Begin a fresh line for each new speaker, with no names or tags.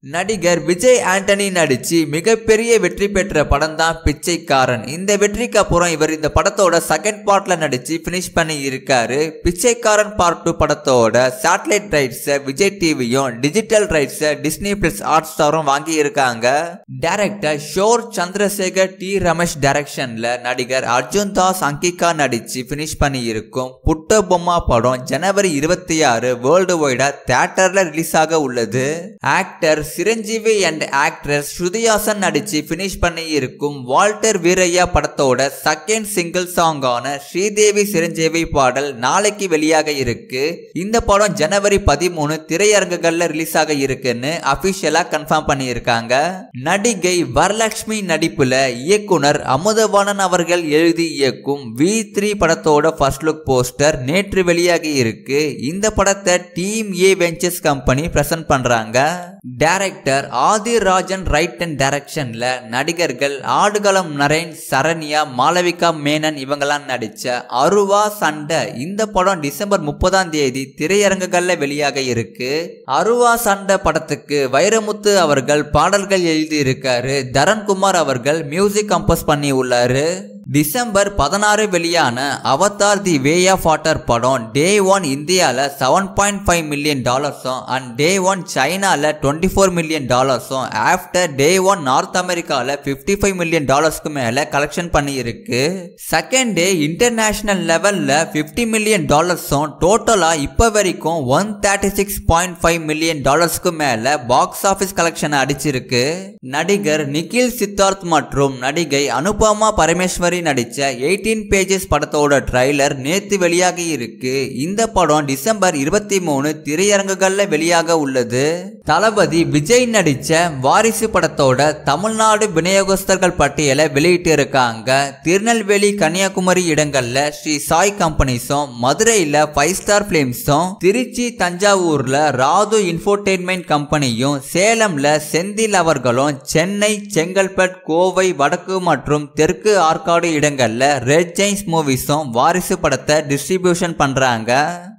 நடிகர் விஜய் ஆண்டனி நடிச்சு மிகப்பெரிய வெற்றி பெற்ற படம் தான் பிச்சைக்காரன் இந்த வெற்றிக்கு அப்புறம் இவர் இந்த படத்தோட செகண்ட் பார்ட்ல நடிச்சு பினிஷ் பண்ணி இருக்காரு பிச்சைக்காரன் பார்ட் டூ படத்தோட சேட்டலைட் ரைட்ஸை விஜய் டிவியும் டிஜிட்டல் ரைட்ஸை டிஸ்னி பிளஸ் ஹாட் ஸ்டாரும் வாங்கி இருக்காங்க டைரக்டர் ஷோர் சந்திரசேகர் டி ரமேஷ் டைரக்ஷன்ல நடிகர் அர்ஜுன் தாஸ் அங்கிகா நடிச்சு பினிஷ் பண்ணி இருக்கும் புட்ட பொம்மா படம் ஜனவரி இருபத்தி ஆறு வேர்ல்டு வைடா தியேட்டர்ல ரிலீஸ் ஆக உள்ளது actor Chiranjeevi and actress Shruti Haasan நடிச்சு பினிஷ் பண்ணி இருக்கும் வால்டர் வீரையா படத்தோட செகண்ட் சிங்கிள் சாங்கான ஸ்ரீதேவி சிரஞ்சீவி பாடல் நாளைக்கு வெளியாக இருக்கு இந்த படம் ஜனவரி பதிமூணு திரையரங்குகள்ல ரிலீஸ் ஆக இருக்குன்னு அபிஷியலா கன்ஃபார்ம் பண்ணியிருக்காங்க நடிகை வரலட்சுமி நடிப்புல இயக்குனர் அமுதவாணன் அவர்கள் எழுதி இயக்கும் வி த்ரீ படத்தோட ஃபர்ஸ்ட் லுக் போஸ்டர் நேற்று வெளியாகி இருக்கு இந்த படத்தை team A ventures company present பண்றாங்க டைரக்டர் ஆதிராஜன் ரைட் அண்ட் டைரக்ஷன்ல நடிகர்கள் ஆடுகளம் நரேன் சரண்யா மாளவிகா மேனன் இவங்கெல்லாம் நடிச்ச அருவா சண்டை இந்த படம் டிசம்பர் முப்பதாம் தேதி திரையரங்குகள்ல வெளியாக இருக்கு அருவா சண்டை படத்துக்கு வைரமுத்து அவர்கள் பாடல்கள் எழுதி இருக்காரு தரண்குமார் அவர்கள் மியூசிக் கம்போஸ் பண்ணி உள்ளாரு டிசம்பர் பதினாறு வெளியான Avatar the way of water படம் டே ஒன் இந்தியாவில் செவன் பாயிண்ட் ஃபைவ் மில்லியன் டாலர்ஸும் அண்ட் டே ஒன் சைனாவில் டுவெண்ட்டி ஃபோர் மில்லியன் டாலர்ஸும் ஆஃப்டர் டே ஒன் நார்த் அமெரிக்காவில் ஃபிஃப்டி ஃபைவ் மில்லியன் டாலர்ஸ்க்கு மேலே கலெக்ஷன் பண்ணியிருக்கு செகண்ட் டே இன்டர்நேஷனல் லெவலில் ஃபிஃப்டி மில்லியன் டாலர்ஸும் டோட்டலாக இப்போ வரைக்கும் one thirty six point five million டாலர்ஸ்க்கு மேலே பாக்ஸ் ஆஃபீஸ் கலெக்ஷன் அடிச்சிருக்கு நடிகர் நிகில் சித்தார்த் மற்றும் நடிகை அனுபமா பரமேஸ்வரி மாதிரி நடிச்ச எயிட்டீன் பேஜஸ் படத்தோட ட்ரைலர் நேத்து வெளியாகி இருக்கு இந்த படம் டிசம்பர் இருபத்தி மூணு திரையரங்குகள்ல வெளியாக உள்ளது தளபதி விஜய் நடிச்ச வாரிசு படத்தோட தமிழ்நாடு விநியோகஸ்தர்கள் பட்டியலை வெளியிட்டு இருக்காங்க திருநெல்வேலி கன்னியாகுமரி இடங்கள்ல ஸ்ரீ சாய் கம்பெனிஸும் மதுரையில ஃபைவ் ஸ்டார் பிலிம்ஸும் திருச்சி தஞ்சாவூர்ல ராது இன்ஃபோர்டெயின்மெண்ட் கம்பெனியும் சேலம்ல செந்தில் அவர்களும் சென்னை செங்கல்பட் கோவை வடக்கு மற்றும் தெற்கு ஆற்காடு இடங்கள்ல ரெட் ஜெயின்ஸ் மூவிஸும் வாரிசு படத்தை டிஸ்ட்ரிபியூஷன் பண்றாங்க